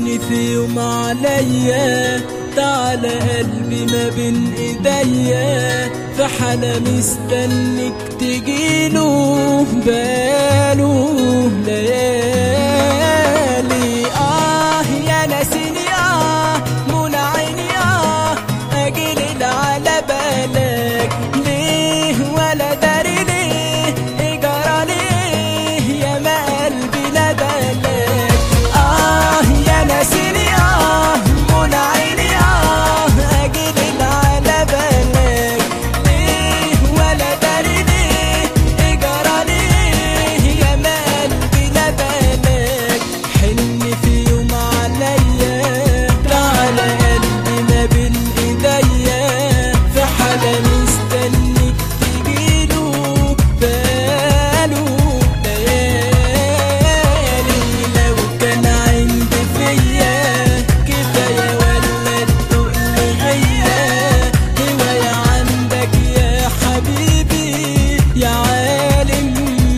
حن في يوم عليا تعالى قلبي ما بين ايديا في حالة مستنك تجيله باله ليالي اه يا ناسيني اه منى عيني اه اجيلي على بالك ليه ولا داري ليه اجرى ليه يا ما قلبي ندلك اه يا ناسيني اه منى عيني اه اجيلي على بالك ليه ولا داري ليه اجرى ليه يا ما قلبي ندلك حن في يوم عليا تعالى قلبي ما بين ايديا في حالة مستنيك تجيله باله ليالي لو كان عندي فيا كفاية ولا التقل غيا هواية عندك يا حبيبي يا عالم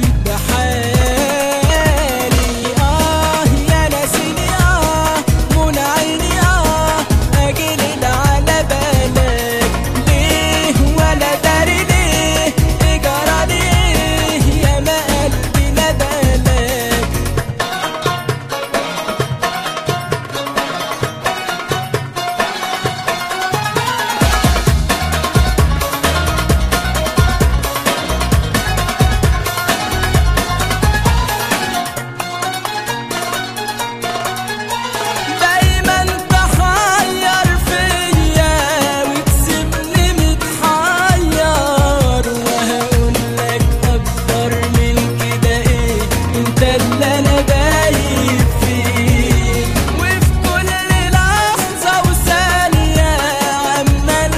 بحالي آه يا ناسيني آه منى عيني آه أجيلي على بالك ليه ولا داري ليه إجرى ليه يا ما قلبي ندلك دايما تحير فيا وتسيبني متحير وهقول لك اكتر من كده ايه انت اللي انا بايت فيه وفي كل لحظه وثانيه عمال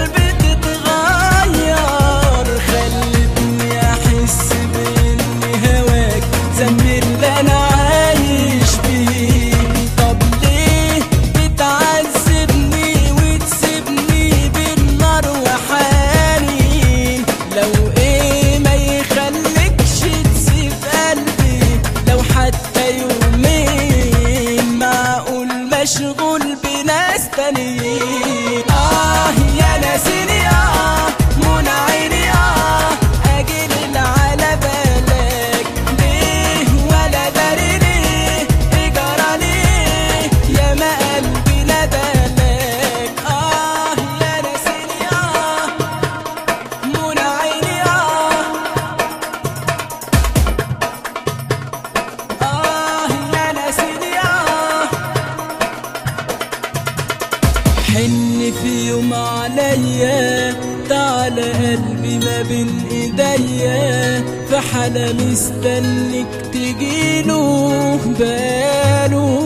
بتتغير خلتني احس باني هواك ذنبي اللي انا عايش فيه طب ليه بتعذبني وتسيبني بالنار وحنين لو ايه ما يخليكش تسيب قلبي لو حتى يومين معقول مشغول بناس تانيين اه يا ناسيني اه منى عيني اه اجيلي على بالك ليه ولا داري ليه اجرى ليه يا ما قلبي ندلك اه يا ناسيني اه منى عيني اه آه يا ناسيني آه حن في يوم عليا تعالى قلبي ما بين ايديا في حالة مستنك تجيله باله